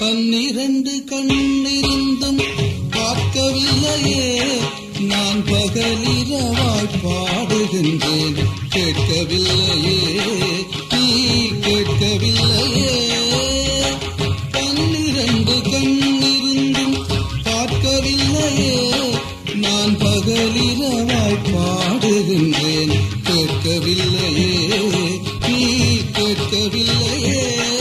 பன்னிரண்டு கண்ணிருந்தும் பார்க்கவில்லையே நான் பகலிரவாய் பாடுகின்றேன் கேட்கவில்லையே நீ கேட்கவில்லையே பன்னிரண்டு கண்ணிருந்தும் பார்க்கவில்லையே நான் பகலிரவாய் பாடுகின்றேன் கேட்கவில்லையே நீ கேட்கவில்லையே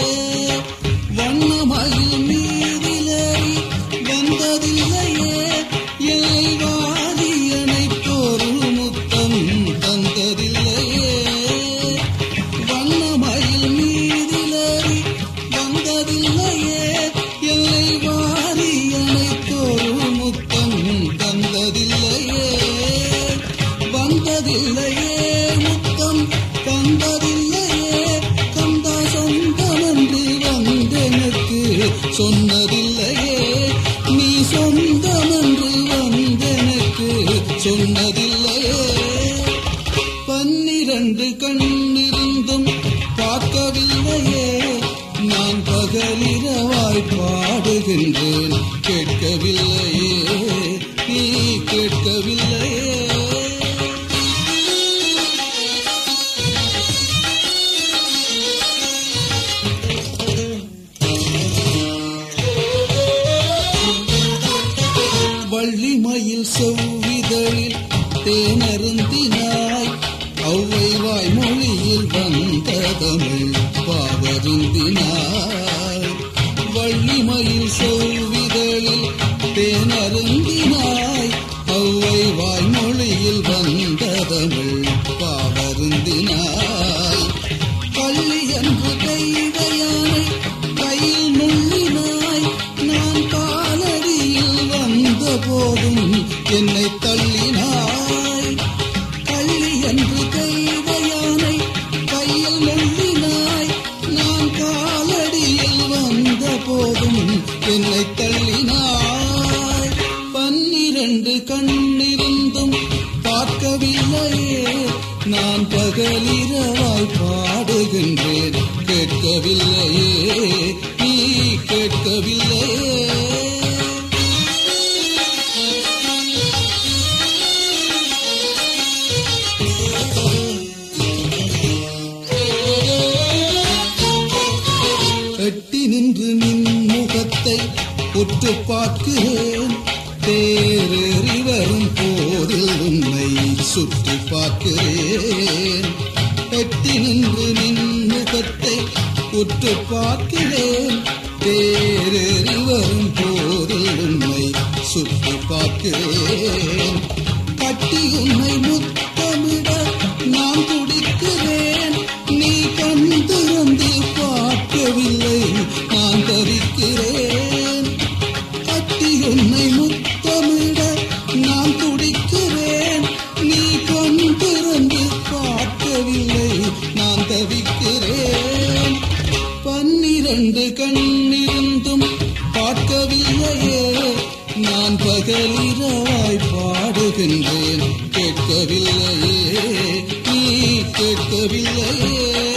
வண்ணமயில் மீதிலேறி வந்ததில்லையே எல்லை வாரியனை போரும் முத்தம் தந்ததில்லையே வண்ணமயில் மீதிலேறி வந்ததில்லையே எல்லை வாரியனை போரும் முத்தம் தந்ததில்லையே வந்ததில்லையே முத்தம் தந்ததில்லையே கந்தா சொந்தம் என்று வந்தெனக்கு சொன்னதில்லையே நீ சொந்தம் என்று வந்தெனக்கு சொன்னதில்லையே பன்னிரண்டு கண்ணிருந்தும் பார்க்கவில்லையே நான் பகலிரவாய் பாடுகின்றேன் கேட்கவில்லையே நீ கேட்கவில்லையே வள்ளிமயில் செவ்விதழில் தேனருந்தினாய் ஔவை வாய்மொழியில் வந்த தமிழ் பாவருந்தினாய் வள்ளிமயில் செவ்விதழில் தேனருந்தினாய் ஔவை வாய்மொழியில் வந்த தமிழ் பாவருந்தினாய் பள்ளி என்று தெய்வயானை கையில் நுள்ளினாய் நான் காலடியில் வந்த போதும் என்னை தள்ளினாய் கள்ளி என்று தெய்வயானை கையில் நுள்ளினாய் நான் காலடியில் வந்த போதும் என்னை தள்ளினாய் பன்னிரண்டு கண்ணிருந்தும் பார்க்கவில்லையே நான் பகலிரவாய் பாடுகின்றேன் கேட்கவில்லையே நீ கேட்கவில்லையே எட்டி நின்று நின் முகத்தை உற்று பார்க்கிறேன் தேரேறி வரும் போதில் உன்னை சுற்றி பார்க்கிறேன் எட்டி நின்று நின் முகத்தை உற்று பார்க்கிறேன் தேரேறி வரும் போதில் உன்னை சுற்றி பார்க்கிறேன் கட்டி உன்னை முத்தமிட நான் துடிக்கிறேன் நீ கண் திறந்து பார்க்கவில்லை நான் தவிக்கிறேன் கட்டி உன்னை முத்தமிட நான் துடிக்கிறேன் நீ கண் திறந்து பார்க்கவில்லை நான் தவிக்கிறேன் பன்னிரண்டு கண்ணிருந்தும் பார்க்கவில்லையே நான் பகலிரவாய் பாடுகின்றேன் கேட்கவில்லையே நீ கேட்கவில்லையே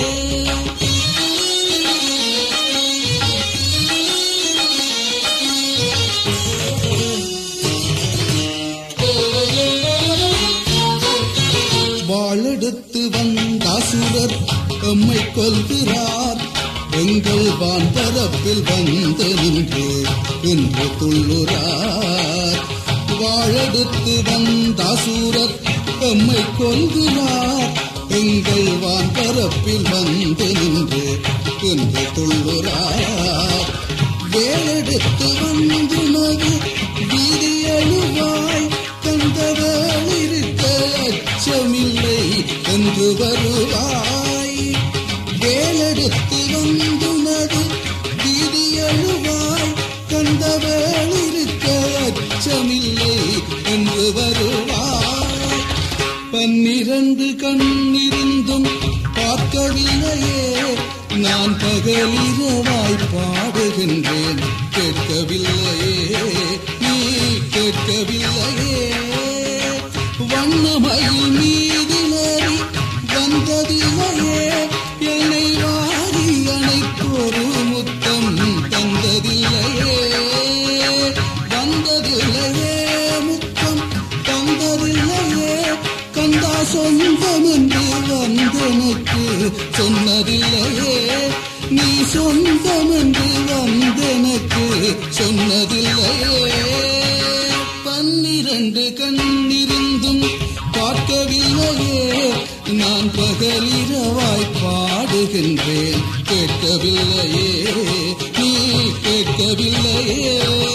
வாளெடுத்து வந்த அசுரர் எம்மை கொல்கிறார் எங்கள் வான் பரப்பில் வந்து நின்று இன்று துள்ளுறார் வாழெடுத்து வந்த அசுரர் எம்மை கொல்கிறார் எங்கள் வான் பரப்பில் வந்து நின்று இன்று துள்ளுறார் வேலெடுத்து வந்து நது வீதி எழுவாய் கந்தவேல் இருக்க அச்சமில்லை என்று வருவாய் வேலெடுத்து வந்து நது வீதி எழுவாய் கந்தவேல் இருக்க அச்சமில்லை என்று வருவாய் பன்னிரண்டு கண்ணிருந்தும் பார்க்கவில்லையே நான் பகலிரவாய் பாடுகின்றேன் கேட்கவில்லையே நீ கேட்கவில்லையே வண்ணமயில் மீதிலேறி வந்ததில்லையே என்னை வாரி அணைக்கொரு முத்தம் தந்ததில்லை எனக்கு சொன்னதில்லையே நீ சொந்தம் என்று வந்தெனக்கு சொன்னதில்லையே பன்னிரண்டு கண்ணிருந்தும் பார்க்கவில்லையே நான் பகலிரவாய் பாடுகின்றேன் கேட்கவில்லையே நீ கேட்கவில்லையே